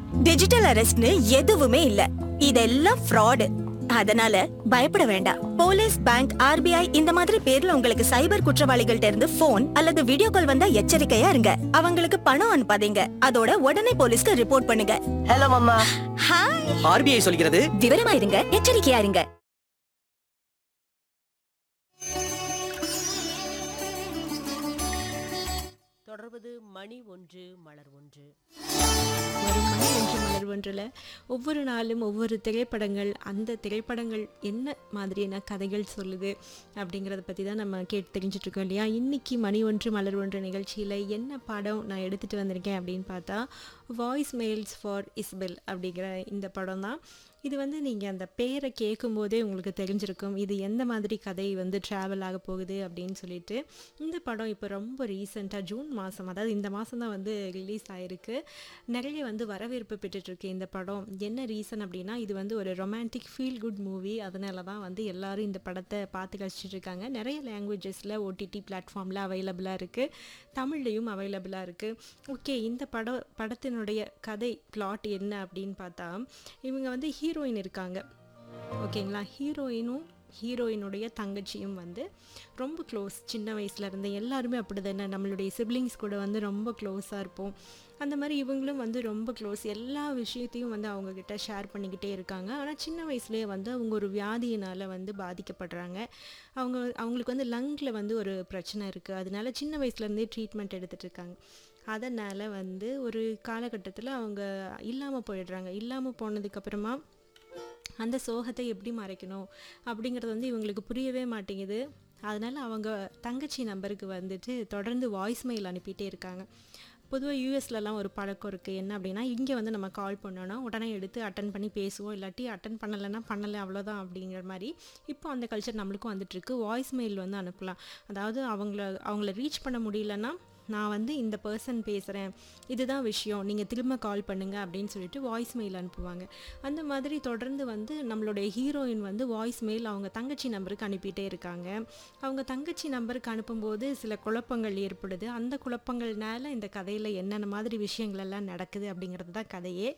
digital அரெஸ்ட்னு எதுவுமே இல்ல இதெல்லாம் ஃப்ராடு அதனால பயப்பட வேண்டாம் போலீஸ் பேங்க் ஆர்பிஐ இந்த மாதிரி பேர்ல உங்களுக்கு சைபர் குற்றவாளிகள்ட்ட இருந்து போன் அல்லது வீடியோ கால் வந்தா எச்சரிக்கையா இருங்க அவங்களுக்கு பணம் அனுப்பாதீங்க அதோட உடனே போலீஸ்க்கு ரிப்போர்ட் பண்ணுங்க ஹலோ மம்மா ஹாய் ஆர்பிஐ சொல்கிறது விவரமா இருங்க எச்சரிக்கையா இருங்க தொடர்வது மணி ஒன்று மலர் ஒன்று வரும் மணி ஒன்று மலர் ஒன்றில் ஒவ்வொரு நாளும் ஒவ்வொரு திரைப்படங்கள் அந்த திரைப்படங்கள் என்ன மாதிரியான கதைகள் சொல்லுது அப்படிங்கிறத பற்றி தான் நம்ம கேட்டு தெரிஞ்சுட்டு இருக்கோம் இல்லையா இன்னைக்கு மணி ஒன்று மலர் ஒன்று நிகழ்ச்சியில் என்ன படம் நான் எடுத்துகிட்டு வந்திருக்கேன் அப்படின்னு பார்த்தா வாய்ஸ் மெயில்ஸ் ஃபார் இஸ்பெல் அப்படிங்கிற இந்த படம் தான் இது வந்து நீங்கள் அந்த பேரை கேட்கும்போதே உங்களுக்கு தெரிஞ்சிருக்கும் இது எந்த மாதிரி கதை வந்து ட்ராவல் ஆக போகுது அப்படின்னு சொல்லிட்டு இந்த படம் இப்போ ரொம்ப ரீசெண்டாக ஜூன் மாதம் அதாவது இந்த மாதம் தான் வந்து ரிலீஸ் ஆயிருக்கு நிறைய வந்து வரவேற்பு பெற்றுட்ருக்கு இந்த படம் என்ன ரீசன் அப்படின்னா இது வந்து ஒரு ரொமான்டிக் ஃபீல் குட் மூவி அதனால தான் வந்து எல்லாரும் இந்த படத்தை பார்த்து கழிச்சிட்டு இருக்காங்க நிறைய லாங்குவேஜஸில் ஓடிடி பிளாட்ஃபார்மில் அவைலபிளாக இருக்குது தமிழ்லையும் அவைலபிளாக இருக்குது ஓகே இந்த படம் படத்தினுடைய கதை பிளாட் என்ன அப்படின்னு பார்த்தா இவங்க வந்து ஹீரோயின் இருக்காங்க ஓகேங்களா ஹீரோயினும் ஹீரோயினுடைய தங்கச்சியும் வந்து ரொம்ப க்ளோஸ் சின்ன வயசுல இருந்து எல்லாருமே அப்படி தானே நம்மளுடைய சிப்ளிங்ஸ் கூட வந்து ரொம்ப க்ளோஸாக இருப்போம் அந்த மாதிரி இவங்களும் வந்து ரொம்ப க்ளோஸ் எல்லா விஷயத்தையும் வந்து அவங்கக்கிட்ட ஷேர் பண்ணிக்கிட்டே இருக்காங்க ஆனால் சின்ன வயசுலேயே வந்து அவங்க ஒரு வியாதியினால் வந்து பாதிக்கப்படுறாங்க அவங்க அவங்களுக்கு வந்து லங்கில் வந்து ஒரு பிரச்சனை இருக்குது அதனால சின்ன வயசுலேருந்தே ட்ரீட்மெண்ட் எடுத்துகிட்டு இருக்காங்க அதனால் வந்து ஒரு காலகட்டத்தில் அவங்க இல்லாமல் போயிடுறாங்க இல்லாமல் போனதுக்கப்புறமா அந்த சோகத்தை எப்படி மறைக்கணும் அப்படிங்கிறது வந்து இவங்களுக்கு புரியவே மாட்டேங்குது அதனால் அவங்க தங்கச்சி நம்பருக்கு வந்துட்டு தொடர்ந்து வாய்ஸ் மெயில் அனுப்பிட்டே இருக்காங்க பொதுவாக யூஎஸ்லலாம் ஒரு பழக்கம் இருக்குது என்ன அப்படின்னா இங்கே வந்து நம்ம கால் பண்ணோன்னா உடனே எடுத்து அட்டன் பண்ணி பேசுவோம் இல்லாட்டி அட்டன் பண்ணலைன்னா பண்ணலை அவ்வளோதான் அப்படிங்கிற மாதிரி இப்போ அந்த கல்ச்சர் நம்மளுக்கும் வந்துட்டுருக்கு வாய்ஸ் மெயில் வந்து அனுப்பலாம் அதாவது அவங்கள அவங்கள ரீச் பண்ண முடியலன்னா நான் வந்து இந்த பர்சன் பேசுகிறேன் இதுதான் விஷயம் நீங்கள் திரும்ப கால் பண்ணுங்க அப்படின்னு சொல்லிட்டு வாய்ஸ் மெயில் அனுப்புவாங்க அந்த மாதிரி தொடர்ந்து வந்து நம்மளுடைய ஹீரோயின் வந்து வாய்ஸ் மெயில் அவங்க தங்கச்சி நம்பருக்கு அனுப்பிட்டே இருக்காங்க அவங்க தங்கச்சி நம்பருக்கு அனுப்பும்போது சில குழப்பங்கள் ஏற்படுது அந்த குழப்பங்கள்னால இந்த கதையில் என்னென்ன மாதிரி விஷயங்கள் எல்லாம் நடக்குது அப்படிங்கிறது தான் கதையே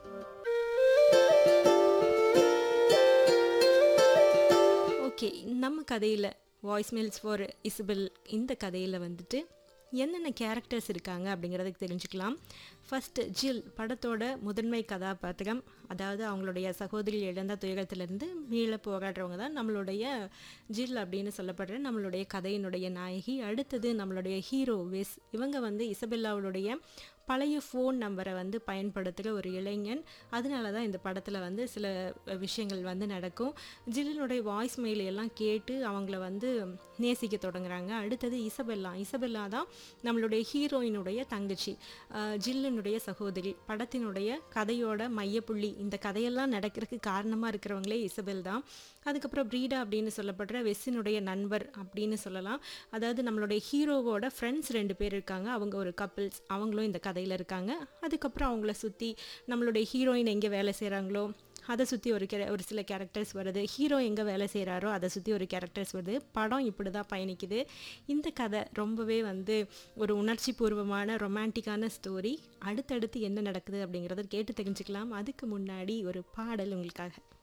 ஓகே நம்ம கதையில் வாய்ஸ் மெயில்ஸ் ஃபார் இசபெல் இந்த கதையில் வந்துட்டு என்னென்ன கேரக்டர்ஸ் இருக்காங்க அப்படிங்கிறதுக்கு தெரிஞ்சுக்கலாம் ஃபர்ஸ்ட் ஜில் படத்தோட முதன்மை கதாபாத்திரம் அதாவது அவங்களுடைய சகோதரி இழந்த துயரத்திலிருந்து மீள போராடுறவங்க தான் நம்மளுடைய ஜில் அப்படின்னு சொல்லப்படுற நம்மளுடைய கதையினுடைய நாயகி அடுத்தது நம்மளுடைய ஹீரோ வெஸ் இவங்க வந்து இசபெல்லாவுடைய பழைய ஃபோன் நம்பரை வந்து பயன்படுத்துகிற ஒரு இளைஞன் அதனால தான் இந்த படத்தில் வந்து சில விஷயங்கள் வந்து நடக்கும் ஜில்லினுடைய வாய்ஸ் மெயில் எல்லாம் கேட்டு அவங்கள வந்து நேசிக்க தொடங்குறாங்க அடுத்தது இசபெல்லா இசபெல்லா தான் நம்மளுடைய ஹீரோயினுடைய தங்கச்சி அஹ் ஜில்லினுடைய சகோதரி படத்தினுடைய கதையோட மையப்புள்ளி இந்த கதையெல்லாம் நடக்கிறதுக்கு காரணமாக இருக்கிறவங்களே இசபெல் தான் அதுக்கப்புறம் ப்ரீடா அப்படின்னு சொல்லப்படுற வெஸ்ஸினுடைய நண்பர் அப்படின்னு சொல்லலாம் அதாவது நம்மளுடைய ஹீரோவோட ஃப்ரெண்ட்ஸ் ரெண்டு பேர் இருக்காங்க அவங்க ஒரு கப்பிள்ஸ் அவங்களும் இந்த கதையில் இருக்காங்க அதுக்கப்புறம் அவங்கள சுற்றி நம்மளுடைய ஹீரோயின் எங்கே வேலை செய்கிறாங்களோ அதை சுற்றி ஒரு கே ஒரு சில கேரக்டர்ஸ் வருது ஹீரோ எங்கே வேலை செய்கிறாரோ அதை சுற்றி ஒரு கேரக்டர்ஸ் வருது படம் இப்படி தான் பயணிக்குது இந்த கதை ரொம்பவே வந்து ஒரு உணர்ச்சி பூர்வமான ரொமான்டிக்கான ஸ்டோரி அடுத்தடுத்து என்ன நடக்குது அப்படிங்கிறத கேட்டு தெரிஞ்சுக்கலாம் அதுக்கு முன்னாடி ஒரு பாடல் உங்களுக்காக